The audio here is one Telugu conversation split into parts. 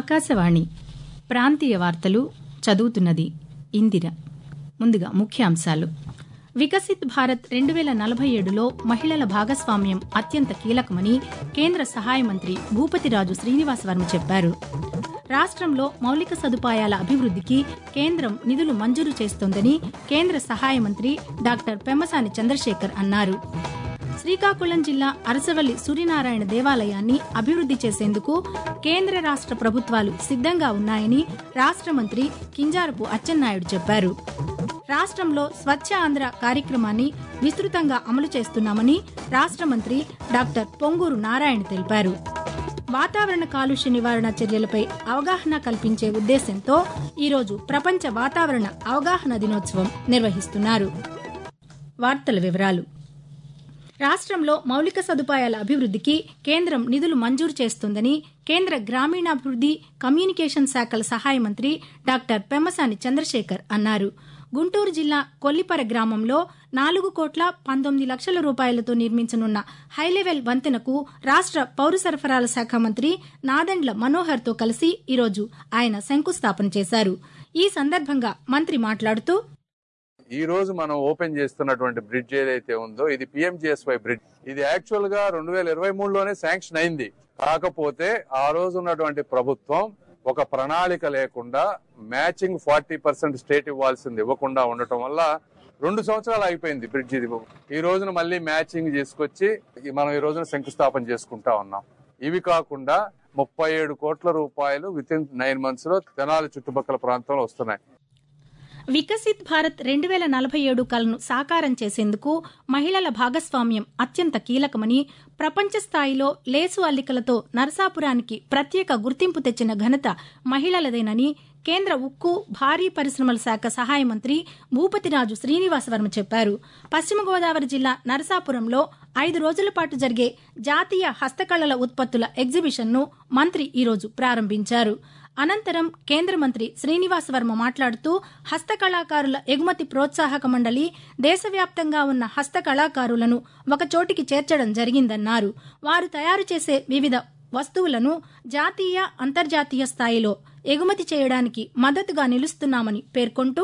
ఆకాశవాణి ప్రాంతీయ వార్తలు చదువుతున్నది ఇందిర ముందుగా ముఖ్యాంశాలు వికసిత్ భారత్ రెండు వేల నలభై ఏడులో మహిళల భాగస్వామ్యం అత్యంత కీలకమని కేంద్ర సహాయ మంత్రి భూపతిరాజు శ్రీనివాస్ వర్మ చెప్పారు రాష్ట్రంలో మౌలిక సదుపాయాల అభివృద్ధికి కేంద్రం నిధులు మంజూరు చేస్తోందని కేంద్ర సహాయ మంత్రి డాక్టర్ పెమ్మసాని చంద్రశేఖర్ అన్నారు శ్రీకాకుళం జిల్లా అరసవల్లి సూర్యనారాయణ దేవాలయాన్ని అభివృద్ది చేసేందుకు కేంద్ర రాష్ట్ర ప్రభుత్వాలు సిద్దంగా ఉన్నాయని రాష్ట్ర మంత్రి కింజారపు అచ్చెన్నాయుడు చెప్పారు రాష్ట్రంలో స్వచ్ఛ ఆంధ్ర కార్యక్రమాన్ని విస్తృతంగా అమలు చేస్తున్నామని రాష్ట్ర మంత్రి డాక్టర్ పొంగూరు నారాయణ తెలిపారు వాతావరణ కాలుష్య నివారణ చర్యలపై అవగాహన కల్పించే ఉద్దేశంతో ఈరోజు ప్రపంచ వాతావరణ అవగాహన దినోత్సవం నిర్వహిస్తున్నారు వార్తల వివరాలు రాష్ట్రంలో మౌలిక సదుపాయాల అభివృద్ధికి కేంద్రం నిధులు మంజూరు చేస్తోందని కేంద్ర గ్రామీణాభివృద్ది కమ్యూనికేషన్ శాఖల సహాయ మంత్రి డాక్టర్ పెమ్మసాని చంద్రశేఖర్ అన్నారు గుంటూరు జిల్లా కొల్లిపర గ్రామంలో నాలుగు కోట్ల పంతొమ్మిది లక్షల రూపాయలతో నిర్మించనున్న హైలెవెల్ వంతెనకు రాష్ట్ర పౌర సరఫరాల శాఖ మంత్రి నాదెండ్ల మనోహర్తో కలిసి ఈరోజు ఆయన శంకుస్థాపన చేశారు ఈ సందర్భంగా మంత్రి మాట్లాడుతూ ఈ రోజు మనం ఓపెన్ చేస్తున్నటువంటి బ్రిడ్జ్ ఏదైతే ఉందో ఇది పిఎంజిఎస్వై బ్రిడ్జ్ ఇది యాక్చువల్ గా రెండు వేల ఇరవై మూడులోనే శాంక్షన్ అయింది కాకపోతే ఆ రోజు ఉన్నటువంటి ప్రభుత్వం ఒక ప్రణాళిక లేకుండా మ్యాచింగ్ ఫార్టీ పర్సెంట్ స్టేట్ ఇవ్వాల్సింది ఇవ్వకుండా ఉండటం వల్ల రెండు సంవత్సరాలు అయిపోయింది బ్రిడ్జ్ ఇది ఈ రోజున మళ్ళీ మ్యాచింగ్ చేసుకొచ్చి మనం ఈ రోజున శంకుస్థాపన చేసుకుంటా ఉన్నాం ఇవి కాకుండా ముప్పై ఏడు కోట్ల రూపాయలు విత్ ఇన్ నైన్ మంత్స్ లో తెనాలి చుట్టుపక్కల ప్రాంతంలో వస్తున్నాయి వికసిత్ భారత్ రెండు వేల నలభై ఏడు కలను సాకారం చేసేందుకు మహిళల భాగస్వామ్యం అత్యంత కీలకమని ప్రపంచ స్థాయిలో లేసు అల్లికలతో నరసాపురానికి ప్రత్యేక గుర్తింపు తెచ్చిన ఘనత మహిళలదేనని కేంద్ర ఉక్కు భారీ పరిశ్రమల శాఖ సహాయ మంత్రి భూపతిరాజు శ్రీనివాస్ వర్మ చెప్పారు పశ్చిమ గోదావరి జిల్లా నరసాపురంలో ఐదు రోజుల పాటు జరిగే జాతీయ హస్తకళల ఉత్పత్తుల ఎగ్జిబిషన్ను మంత్రి ఈరోజు ప్రారంభించారు అనంతరం కేంద్ర మంత్రి శ్రీనివాస్ వర్మ మాట్లాడుతూ హస్తకళాకారుల ఎగుమతి ప్రోత్సాహక మండలి దేశవ్యాప్తంగా ఉన్న హస్తకళాకారులను ఒకచోటికి చేర్చడం జరిగిందన్నారు వారు తయారు చేసే వివిధ వస్తువులను జాతీయ అంతర్జాతీయ స్థాయిలో ఎగుమతి చేయడానికి మద్దతుగా నిలుస్తున్నామని పేర్కొంటూ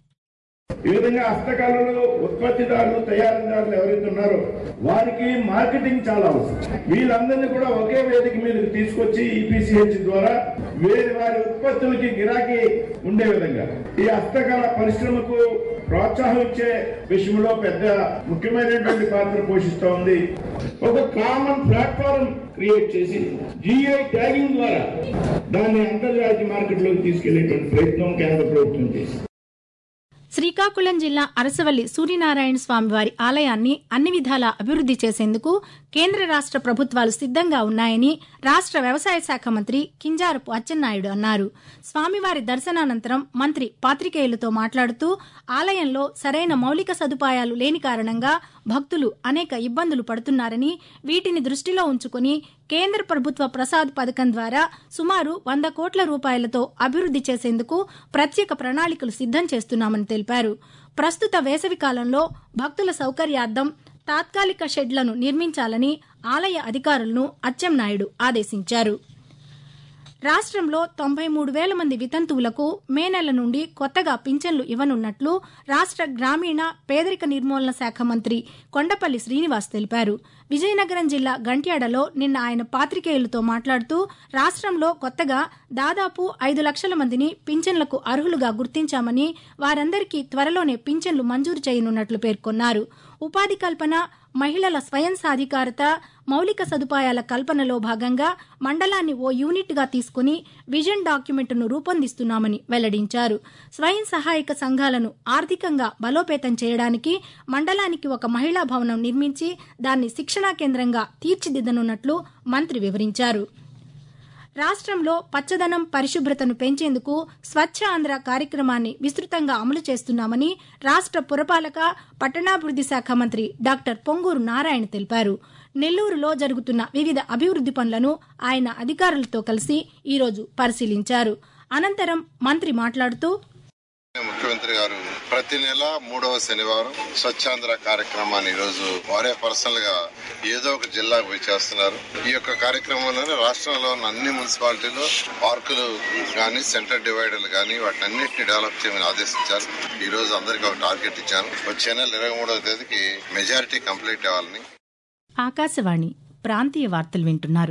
ఈ విధంగా హస్తకళలు ఉత్పత్తిదారులు తయారీదారులు ఎవరైతే ఉన్నారో వారికి మార్కెటింగ్ చాలా అవసరం వీళ్ళందరినీ కూడా ఒకే వేదిక మీదకి తీసుకొచ్చి ఈపీసీహెచ్ ద్వారా వేరే వారి ఉత్పత్తులకి గిరాకీ ఉండే విధంగా ఈ హస్తకళ పరిశ్రమకు ప్రోత్సాహం ఇచ్చే విషయంలో పెద్ద ముఖ్యమైనటువంటి పాత్ర పోషిస్తూ ఉంది ఒక కామన్ ప్లాట్ఫారం క్రియేట్ చేసి జిఐ ట్యాగింగ్ ద్వారా దాన్ని అంతర్జాతీయ మార్కెట్లోకి తీసుకెళ్లేటువంటి ప్రయత్నం కేంద్ర ప్రభుత్వం చేసింది శ్రీకాకుళం జిల్లా అరసవల్లి సూర్యనారాయణ స్వామి వారి ఆలయాన్ని అన్ని విధాలా అభివృద్ది చేసేందుకు కేంద్ర రాష్ట్ర ప్రభుత్వాలు సిద్దంగా ఉన్నాయని రాష్ట్ర వ్యవసాయ శాఖ మంత్రి కింజారపు అచ్చెన్నాయుడు అన్నారు స్వామివారి దర్శనానంతరం మంత్రి పాత్రికేయులతో మాట్లాడుతూ ఆలయంలో సరైన మౌలిక సదుపాయాలు లేని కారణంగా భక్తులు అనేక ఇబ్బందులు పడుతున్నారని వీటిని దృష్టిలో ఉంచుకుని కేంద్ర ప్రభుత్వ ప్రసాద్ పథకం ద్వారా సుమారు వంద కోట్ల రూపాయలతో అభివృద్ది చేసేందుకు ప్రత్యేక ప్రణాళికలు సిద్దం చేస్తున్నామని తెలిపారు ప్రస్తుత వేసవి కాలంలో భక్తుల సౌకర్యార్థం తాత్కాలిక షెడ్లను నిర్మించాలని ఆలయ అధికారులను అచ్చెన్నాయుడు ఆదేశించారు రాష్ట్రంలో తొంభై మూడు వేల మంది వితంతువులకు మే నెల నుండి కొత్తగా పింఛన్లు ఇవ్వనున్నట్లు రాష్ట్ర గ్రామీణ పేదరిక నిర్మూలన శాఖ మంత్రి కొండపల్లి శ్రీనివాస్ తెలిపారు విజయనగరం జిల్లా గంట్యాడలో నిన్న ఆయన పాత్రికేయులతో మాట్లాడుతూ రాష్ట్రంలో కొత్తగా దాదాపు ఐదు లక్షల మందిని పింఛన్లకు అర్హులుగా గుర్తించామని వారందరికీ త్వరలోనే పింఛన్లు మంజూరు చేయనున్నట్లు పేర్కొన్నారు ఉపాధి కల్పన మహిళల స్వయం సాధికారత మౌలిక సదుపాయాల కల్పనలో భాగంగా మండలాన్ని ఓ యూనిట్గా తీసుకుని విజన్ డాక్యుమెంట్ను రూపొందిస్తున్నామని వెల్లడించారు స్వయం సహాయక సంఘాలను ఆర్థికంగా బలోపేతం చేయడానికి మండలానికి ఒక మహిళా భవనం నిర్మించి దాన్ని శిక్షణా కేంద్రంగా తీర్చిదిద్దనున్నట్లు మంత్రి వివరించారు రాష్ట్రంలో పచ్చదనం పరిశుభ్రతను పెంచేందుకు స్వచ్ఛ ఆంధ్ర కార్యక్రమాన్ని విస్తృతంగా అమలు చేస్తున్నామని రాష్ట్ర పురపాలక పట్టణాభివృద్ది శాఖ మంత్రి డాక్టర్ పొంగూరు నారాయణ తెలిపారు నెల్లూరులో జరుగుతున్న వివిధ అభివృద్ది పనులను ఆయన అధికారులతో కలిసి ఈరోజు పరిశీలించారు అనంతరం మంత్రి మాట్లాడుతూ ముఖ్యమంత్రి గారు ప్రతి నెల మూడవ శనివారం స్వచ్ఛాంధ్ర కార్యక్రమాన్ని ఈ రోజు వారే పర్సనల్ గా ఏదో ఒక జిల్లాకు పోయి చేస్తున్నారు ఈ యొక్క కార్యక్రమంలోనే రాష్ట్రంలో ఉన్న అన్ని మున్సిపాలిటీలు పార్కులు కానీ సెంటర్ డివైడర్లు కానీ వాటిని అన్నింటినీ డెవలప్ చేయమని ఆదేశించారు ఈ రోజు అందరికీ ఒక టార్గెట్ ఇచ్చాను వచ్చే నెల ఇరవై మూడవ తేదీకి మెజారిటీ కంప్లీట్ అవ్వాలని ఆకాశవాణి ప్రాంతీయ వార్తలు వింటున్నారు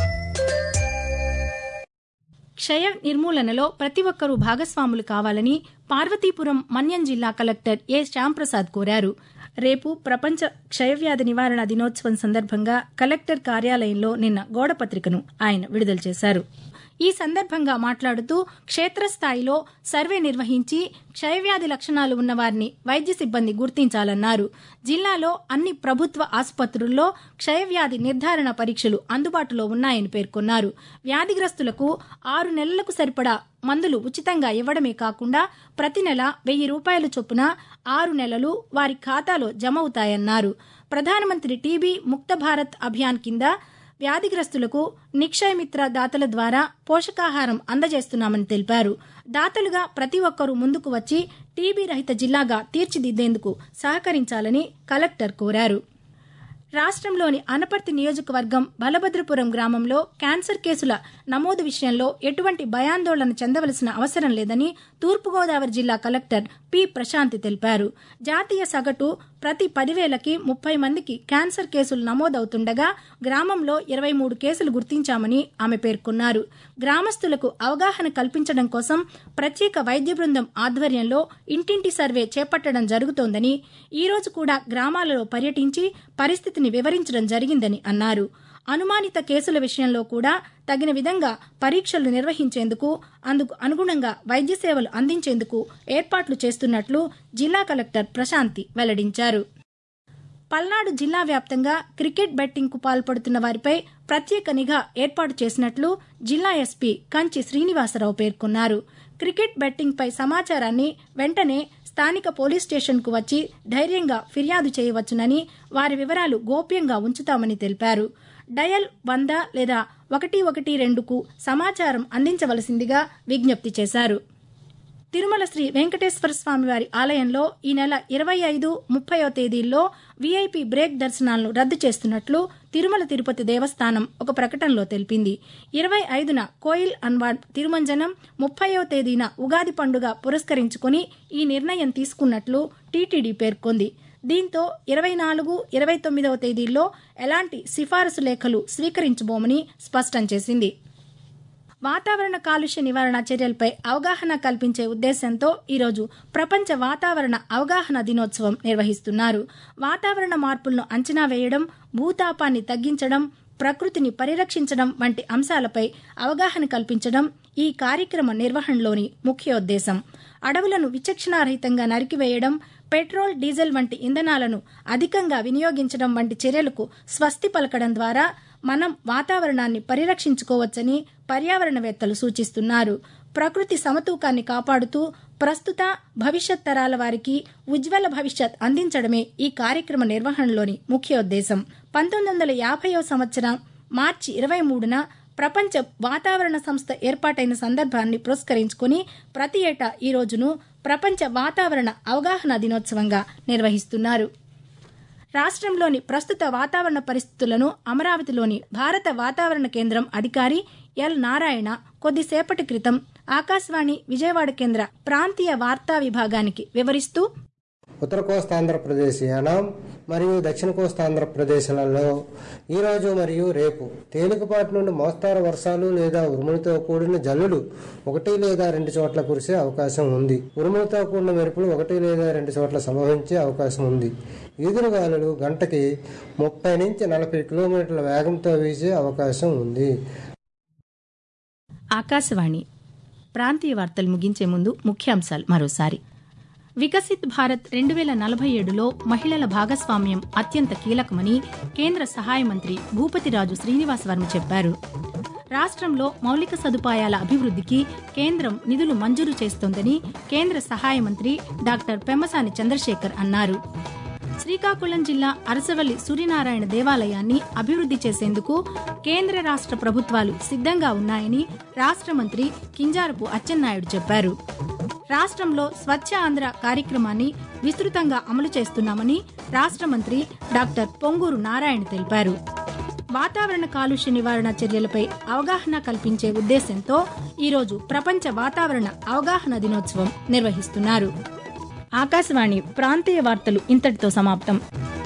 క్షయ నిర్మూలనలో ప్రతి ఒక్కరూ భాగస్వాములు కావాలని పార్వతీపురం మన్యం జిల్లా కలెక్టర్ ఏ శ్యాంప్రసాద్ కోరారు రేపు ప్రపంచ క్షయవ్యాధి నివారణ దినోత్సవం సందర్భంగా కలెక్టర్ కార్యాలయంలో నిన్న గోడపత్రికను ఆయన విడుదల చేశారు ఈ సందర్భంగా మాట్లాడుతూ క్షేత్రస్థాయిలో సర్వే నిర్వహించి క్షయవ్యాధి లక్షణాలు ఉన్న వారిని వైద్య సిబ్బంది గుర్తించాలన్నారు జిల్లాలో అన్ని ప్రభుత్వ ఆసుపత్రుల్లో క్షయవ్యాధి నిర్ధారణ పరీక్షలు అందుబాటులో ఉన్నాయని పేర్కొన్నారు వ్యాధిగ్రస్తులకు ఆరు నెలలకు సరిపడా మందులు ఉచితంగా ఇవ్వడమే కాకుండా ప్రతి నెల వెయ్యి రూపాయల చొప్పున ఆరు నెలలు వారి ఖాతాలో జమ అవుతాయన్నారు ప్రధానమంత్రి టీబీ ముక్త భారత్ అభియాన్ కింద వ్యాధిగ్రస్తులకు నిక్షయమిత్ర దాతల ద్వారా పోషకాహారం అందజేస్తున్నామని తెలిపారు దాతలుగా ప్రతి ఒక్కరూ ముందుకు వచ్చి టీబీ రహిత జిల్లాగా తీర్చిదిద్దేందుకు సహకరించాలని కలెక్టర్ కోరారు రాష్ట్రంలోని అనపర్తి నియోజకవర్గం బలభద్రపురం గ్రామంలో క్యాన్సర్ కేసుల నమోదు విషయంలో ఎటువంటి భయాందోళన చెందవలసిన అవసరం లేదని తూర్పుగోదావరి జిల్లా కలెక్టర్ పి ప్రశాంతి తెలిపారు జాతీయ సగటు ప్రతి పదివేలకి ముప్పై మందికి క్యాన్సర్ కేసులు నమోదవుతుండగా గ్రామంలో ఇరవై మూడు కేసులు గుర్తించామని ఆమె పేర్కొన్నారు గ్రామస్తులకు అవగాహన కల్పించడం కోసం ప్రత్యేక వైద్య బృందం ఆధ్వర్యంలో ఇంటింటి సర్వే చేపట్టడం జరుగుతోందని ఈ రోజు కూడా గ్రామాలలో పర్యటించి పరిస్థితిని వివరించడం జరిగిందని అన్నారు అనుమానిత కేసుల విషయంలో కూడా తగిన విధంగా పరీక్షలు నిర్వహించేందుకు అందుకు అనుగుణంగా వైద్య సేవలు అందించేందుకు ఏర్పాట్లు చేస్తున్నట్లు జిల్లా కలెక్టర్ ప్రశాంతి వెల్లడించారు పల్నాడు జిల్లా వ్యాప్తంగా క్రికెట్ బెట్టింగ్కు పాల్పడుతున్న వారిపై ప్రత్యేక నిఘా ఏర్పాటు చేసినట్లు జిల్లా ఎస్పీ కంచి శ్రీనివాసరావు పేర్కొన్నారు క్రికెట్ బెట్టింగ్పై సమాచారాన్ని వెంటనే స్థానిక పోలీస్ స్టేషన్కు వచ్చి ధైర్యంగా ఫిర్యాదు చేయవచ్చునని వారి వివరాలు గోప్యంగా ఉంచుతామని తెలిపారు డయల్ వంద లేదా ఒకటి ఒకటి రెండుకు సమాచారం అందించవలసిందిగా విజ్ఞప్తి చేశారు తిరుమల శ్రీ వెంకటేశ్వర స్వామివారి ఆలయంలో ఈ నెల ఇరవై ఐదు ముప్పయో తేదీల్లో వీఐపీ బ్రేక్ దర్శనాలను రద్దు చేస్తున్నట్లు తిరుమల తిరుపతి దేవస్థానం ఒక ప్రకటనలో తెలిపింది ఇరవై ఐదున కోయిల్ అన్వాడ్ తిరుమంజనం ముప్పయో తేదీన ఉగాది పండుగ పురస్కరించుకుని ఈ నిర్ణయం తీసుకున్నట్లు టీటీడీ పేర్కొంది దీంతో ఇరవై నాలుగు ఇరవై తొమ్మిదవ తేదీల్లో ఎలాంటి సిఫారసు లేఖలు స్వీకరించబోమని స్పష్టం చేసింది వాతావరణ కాలుష్య నివారణ చర్యలపై అవగాహన కల్పించే ఉద్దేశంతో ఈరోజు ప్రపంచ వాతావరణ అవగాహన దినోత్సవం నిర్వహిస్తున్నారు వాతావరణ మార్పులను అంచనా వేయడం భూతాపాన్ని తగ్గించడం ప్రకృతిని పరిరక్షించడం వంటి అంశాలపై అవగాహన కల్పించడం ఈ కార్యక్రమ నిర్వహణలోని ముఖ్యోద్దేశం అడవులను విచక్షణారహితంగా నరికివేయడం పెట్రోల్ డీజిల్ వంటి ఇంధనాలను అధికంగా వినియోగించడం వంటి చర్యలకు స్వస్తి పలకడం ద్వారా మనం వాతావరణాన్ని పరిరక్షించుకోవచ్చని పర్యావరణవేత్తలు సూచిస్తున్నారు ప్రకృతి సమతూకాన్ని కాపాడుతూ ప్రస్తుత భవిష్యత్ తరాల వారికి ఉజ్వల భవిష్యత్ అందించడమే ఈ కార్యక్రమ నిర్వహణలోని ముఖ్యోద్దేశం పంతొమ్మిది వందల యాభైవ సంవత్సరం మార్చి ఇరవై మూడున ప్రపంచ వాతావరణ సంస్థ ఏర్పాటైన సందర్భాన్ని పురస్కరించుకుని ప్రతి ఏటా ఈ రోజును ప్రపంచ వాతావరణ అవగాహన దినోత్సవంగా నిర్వహిస్తున్నారు రాష్ట్రంలోని ప్రస్తుత వాతావరణ పరిస్థితులను అమరావతిలోని భారత వాతావరణ కేంద్రం అధికారి ఎల్ నారాయణ కొద్దిసేపటి క్రితం ఆకాశవాణి విజయవాడ కేంద్ర ప్రాంతీయ వార్తా విభాగానికి వివరిస్తూ ఉత్తర కోస్తాంధ్రప్రదేశ్ యానాం మరియు దక్షిణ కోస్తాంధ్రప్రదేశ్లలో ఈరోజు మరియు రేపు తేలికపాటి నుండి మోస్తారు వర్షాలు లేదా ఉరుములతో కూడిన జల్లులు ఒకటి లేదా రెండు చోట్ల కురిసే అవకాశం ఉంది ఉరుములతో కూడిన మెరుపులు ఒకటి లేదా రెండు చోట్ల సంభవించే అవకాశం ఉంది ఈదురుగాలులు గంటకి ముప్పై నుంచి నలభై కిలోమీటర్ల వేగంతో వీసే అవకాశం ఉంది ఆకాశవాణి ప్రాంతీయ వార్తలు ముగించే ముందు ముఖ్యాంశాలు మరోసారి వికసిత్ భారత్ రెండు వేల నలభై ఏడులో మహిళల భాగస్వామ్యం అత్యంత కీలకమని కేంద్ర సహాయ మంత్రి భూపతిరాజు శ్రీనివాసవర్మ చెప్పారు రాష్ట్రంలో మౌలిక సదుపాయాల అభివృద్ధికి కేంద్రం నిధులు మంజూరు చేస్తోందని కేంద్ర సహాయ మంత్రి డాక్టర్ పెమ్మసాని చంద్రశేఖర్ అన్నారు శ్రీకాకుళం జిల్లా అరసవల్లి సూర్యనారాయణ దేవాలయాన్ని అభివృద్ది చేసేందుకు కేంద్ర రాష్ట్ర ప్రభుత్వాలు సిద్ధంగా ఉన్నాయని రాష్ట్ర మంత్రి కింజారపు అచ్చెన్నాయుడు చెప్పారు రాష్ట్రంలో స్వచ్ఛ ఆంధ్ర కార్యక్రమాన్ని విస్తృతంగా అమలు చేస్తున్నామని రాష్ట్ర మంత్రి డాక్టర్ పొంగూరు నారాయణ తెలిపారు వాతావరణ కాలుష్య నివారణ చర్యలపై అవగాహన కల్పించే ఉద్దేశంతో ఈరోజు ప్రపంచ వాతావరణ అవగాహన దినోత్సవం నిర్వహిస్తున్నారు ఆకాశవాణి ప్రాంతీయ వార్తలు ఇంతటితో సమాప్తం